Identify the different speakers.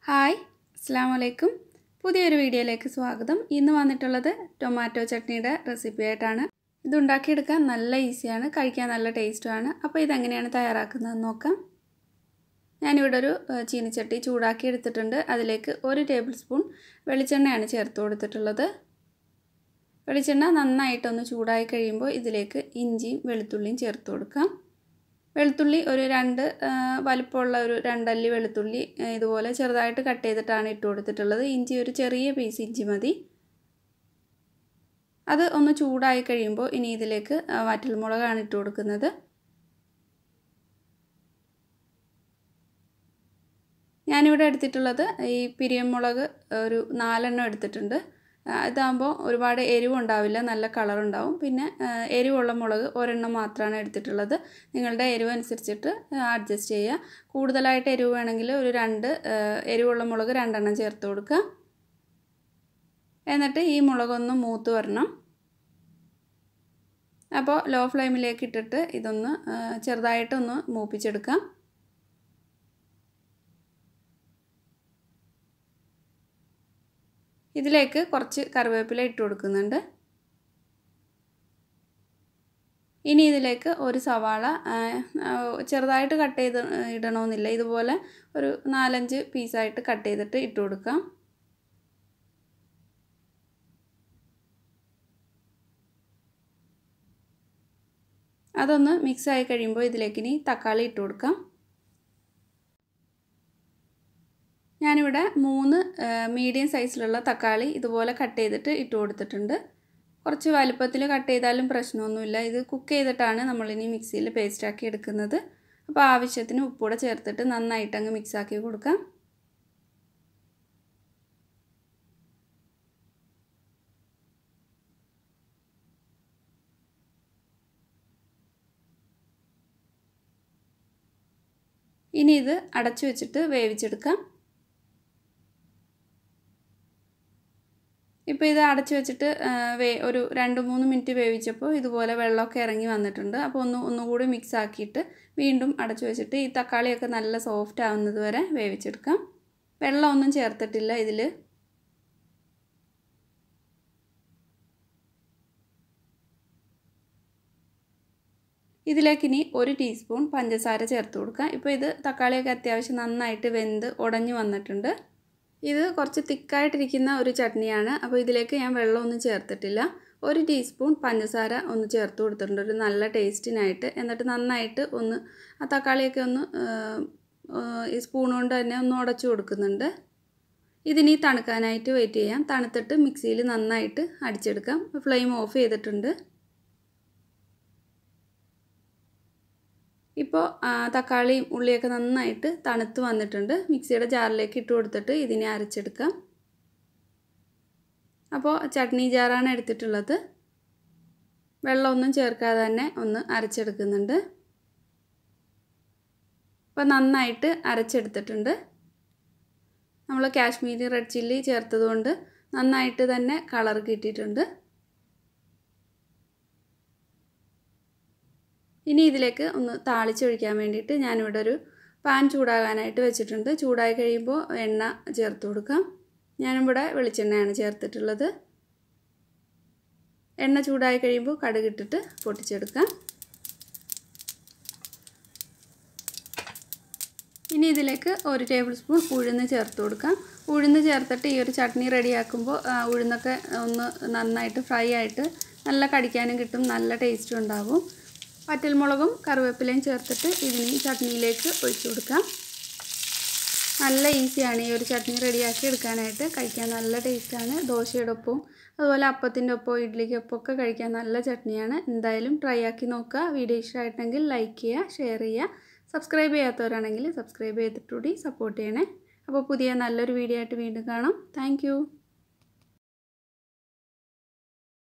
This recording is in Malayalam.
Speaker 1: ഹായ് അസ്സാം വലൈക്കും പുതിയൊരു വീഡിയോയിലേക്ക് സ്വാഗതം ഇന്ന് വന്നിട്ടുള്ളത് ടൊമാറ്റോ ചട്നിയുടെ റെസിപ്പി ആയിട്ടാണ് ഇത് ഉണ്ടാക്കിയെടുക്കാൻ നല്ല ഈസിയാണ് കഴിക്കാൻ നല്ല ടേസ്റ്റുമാണ് അപ്പോൾ ഇതെങ്ങനെയാണ് തയ്യാറാക്കുന്നതെന്ന് നോക്കാം ഞാനിവിടെ ഒരു ചീനിച്ചട്ടി ചൂടാക്കി എടുത്തിട്ടുണ്ട് അതിലേക്ക് ഒരു ടേബിൾ സ്പൂൺ വെളിച്ചെണ്ണയാണ് ചേർത്ത് കൊടുത്തിട്ടുള്ളത് വെളിച്ചെണ്ണ നന്നായിട്ടൊന്ന് ചൂടായി കഴിയുമ്പോൾ ഇതിലേക്ക് ഇഞ്ചിയും വെളുത്തുള്ളിയും ചേർത്ത് കൊടുക്കാം വെളുത്തുള്ളി ഒരു രണ്ട് വലിപ്പമുള്ള ഒരു രണ്ടല്ലി വെളുത്തുള്ളി ഇതുപോലെ ചെറുതായിട്ട് കട്ട് ചെയ്തിട്ടാണ് ഇട്ട് കൊടുത്തിട്ടുള്ളത് ഇഞ്ചി ഒരു ചെറിയ പീസ് ഇഞ്ചി മതി അത് ഒന്ന് ചൂടായി കഴിയുമ്പോൾ ഇനി ഇതിലേക്ക് വറ്റൽമുളകാണ് ഇട്ട് കൊടുക്കുന്നത് ഞാനിവിടെ എടുത്തിട്ടുള്ളത് ഈ പിരിയമുളക് ഒരു നാലെണ്ണം എടുത്തിട്ടുണ്ട് ഇതാകുമ്പോൾ ഒരുപാട് എരിവുണ്ടാവില്ല നല്ല കളറുണ്ടാവും പിന്നെ എരിവുള്ള മുളക് ഒരെണ്ണം മാത്രമാണ് എടുത്തിട്ടുള്ളത് നിങ്ങളുടെ എരിവ് അനുസരിച്ചിട്ട് അഡ്ജസ്റ്റ് ചെയ്യുക കൂടുതലായിട്ട് എരിവ് വേണമെങ്കിൽ ഒരു രണ്ട് എരിവുള്ള മുളക് രണ്ടെണ്ണം ചേർത്ത് കൊടുക്കുക എന്നിട്ട് ഈ മുളകൊന്ന് മൂത്ത് വരണം അപ്പോൾ ലോ ഫ്ലെയിമിലേക്ക് ഇട്ടിട്ട് ഇതൊന്ന് ചെറുതായിട്ടൊന്ന് മൂപ്പിച്ചെടുക്കാം ഇതിലേക്ക് കുറച്ച് കറിവേപ്പില ഇട്ട് കൊടുക്കുന്നുണ്ട് ഇനി ഇതിലേക്ക് ഒരു സവാള ചെറുതായിട്ട് കട്ട് ചെയ്ത് ഇടണമെന്നില്ല ഇതുപോലെ ഒരു നാലഞ്ച് പീസായിട്ട് കട്ട് ചെയ്തിട്ട് ഇട്ട് കൊടുക്കാം അതൊന്ന് മിക്സ് ആയി കഴിയുമ്പോൾ ഇതിലേക്ക് ഇനി തക്കാളി ഇട്ട് കൊടുക്കാം ഞാനിവിടെ മൂന്ന് മീഡിയം സൈസിലുള്ള തക്കാളി ഇതുപോലെ കട്ട് ചെയ്തിട്ട് ഇട്ട് കൊടുത്തിട്ടുണ്ട് കുറച്ച് വലുപ്പത്തിൽ കട്ട് ചെയ്താലും പ്രശ്നമൊന്നുമില്ല ഇത് കുക്ക് ചെയ്തിട്ടാണ് നമ്മളിനി മിക്സിയിൽ പേസ്റ്റാക്കി എടുക്കുന്നത് അപ്പോൾ ആവശ്യത്തിന് ഉപ്പൂടെ ചേർത്തിട്ട് നന്നായിട്ട് അങ്ങ് മിക്സാക്കി കൊടുക്കാം ഇനി ഇത് അടച്ചു വെച്ചിട്ട് വേവിച്ചെടുക്കാം ഇപ്പോൾ ഇത് അടച്ചു വെച്ചിട്ട് വേ ഒരു രണ്ട് മൂന്ന് മിനിറ്റ് വേവിച്ചപ്പോൾ ഇതുപോലെ വെള്ളമൊക്കെ ഇറങ്ങി വന്നിട്ടുണ്ട് അപ്പോൾ ഒന്ന് ഒന്നുകൂടി മിക്സ് ആക്കിയിട്ട് വീണ്ടും അടച്ചു വെച്ചിട്ട് ഈ തക്കാളിയൊക്കെ നല്ല സോഫ്റ്റ് ആവുന്നത് വരെ വേവിച്ചെടുക്കാം വെള്ളമൊന്നും ചേർത്തിട്ടില്ല ഇതിൽ ഇതിലേക്ക് ഇനി ഒരു ടീസ്പൂൺ പഞ്ചസാര ചേർത്ത് കൊടുക്കാം ഇപ്പോൾ ഇത് തക്കാളിയൊക്കെ അത്യാവശ്യം നന്നായിട്ട് വെന്ത് ഉടഞ്ഞു വന്നിട്ടുണ്ട് ഇത് കുറച്ച് തിക്കായിട്ടിരിക്കുന്ന ഒരു ചട്നിയാണ് അപ്പോൾ ഇതിലേക്ക് ഞാൻ വെള്ളമൊന്നും ചേർത്തിട്ടില്ല ഒരു ടീസ്പൂൺ പഞ്ചസാര ഒന്ന് ചേർത്ത് കൊടുത്തിട്ടുണ്ട് ഒരു നല്ല ടേസ്റ്റിനായിട്ട് എന്നിട്ട് നന്നായിട്ട് ഒന്ന് ആ തക്കാളിയൊക്കെ ഒന്ന് ഈ സ്പൂൺ കൊണ്ട് തന്നെ ഒന്ന് ഉടച്ചു കൊടുക്കുന്നുണ്ട് ഇതിനി തണുക്കാനായിട്ട് വെയിറ്റ് ചെയ്യാം തണുത്തിട്ട് മിക്സിയിൽ നന്നായിട്ട് അടിച്ചെടുക്കാം ഫ്ലെയിം ഓഫ് ചെയ്തിട്ടുണ്ട് ഇപ്പോൾ തക്കാളിയും ഉള്ളിയൊക്കെ നന്നായിട്ട് തണുത്ത് വന്നിട്ടുണ്ട് മിക്സിയുടെ ജാറിലേക്ക് ഇട്ട് കൊടുത്തിട്ട് ഇതിനെ അരച്ചെടുക്കാം അപ്പോൾ ചട്നി ജാറാണ് എടുത്തിട്ടുള്ളത് വെള്ളമൊന്നും ചേർക്കാതെ തന്നെ ഒന്ന് അരച്ചെടുക്കുന്നുണ്ട് അപ്പോൾ നന്നായിട്ട് അരച്ചെടുത്തിട്ടുണ്ട് നമ്മൾ കാശ്മീരി റെഡ് ചില്ലി ചേർത്തതുകൊണ്ട് നന്നായിട്ട് തന്നെ കളർ കിട്ടിയിട്ടുണ്ട് ഇനി ഇതിലേക്ക് ഒന്ന് താളിച്ചൊഴിക്കാൻ വേണ്ടിയിട്ട് ഞാനിവിടെ ഒരു പാൻ ചൂടാകാനായിട്ട് വെച്ചിട്ടുണ്ട് ചൂടായി കഴിയുമ്പോൾ എണ്ണ ചേർത്ത് കൊടുക്കാം ഞാനിവിടെ വെളിച്ചെണ്ണയാണ് ചേർത്തിട്ടുള്ളത് എണ്ണ ചൂടായി കഴിയുമ്പോൾ കടുകിട്ടിട്ട് പൊട്ടിച്ചെടുക്കാം ഇനി ഇതിലേക്ക് ഒരു ടേബിൾ സ്പൂൺ ഉഴുന്ന് ചേർത്ത് കൊടുക്കാം ഉഴുന്ന് ചേർത്തിട്ട് ഈ ഒരു ചട്നി റെഡിയാക്കുമ്പോൾ ഉഴുന്നൊക്കെ ഒന്ന് നന്നായിട്ട് ഫ്രൈ ആയിട്ട് നല്ല കടിക്കാനും കിട്ടും നല്ല ടേസ്റ്റും ഉണ്ടാവും വറ്റൽമുളകും കറിവേപ്പിലയും ചേർത്തിട്ട് ഇതിന് ചട്നിയിലേക്ക് ഒഴിച്ചു കൊടുക്കാം നല്ല ഈസിയാണ് ഈ ഒരു ചട്നി റെഡിയാക്കി എടുക്കാനായിട്ട് കഴിക്കാൻ നല്ല ടേസ്റ്റാണ് ദോശയുടെ ഒപ്പവും അതുപോലെ അപ്പത്തിൻ്റെ ഒപ്പവും ഇഡ്ഡലിക്കൊപ്പം ഒക്കെ കഴിക്കാൻ നല്ല ചട്നിയാണ് എന്തായാലും ട്രൈ ആക്കി നോക്കുക വീഡിയോ ഇഷ്ടമായിട്ടെങ്കിൽ ലൈക്ക് ചെയ്യുക ഷെയർ ചെയ്യുക സബ്സ്ക്രൈബ് ചെയ്യാത്തവരാണെങ്കിൽ സബ്സ്ക്രൈബ് ചെയ്തിട്ടുകൂടി സപ്പോർട്ട് ചെയ്യണേ അപ്പോൾ പുതിയ നല്ലൊരു വീഡിയോ ആയിട്ട് വീണ്ടും കാണാം താങ്ക്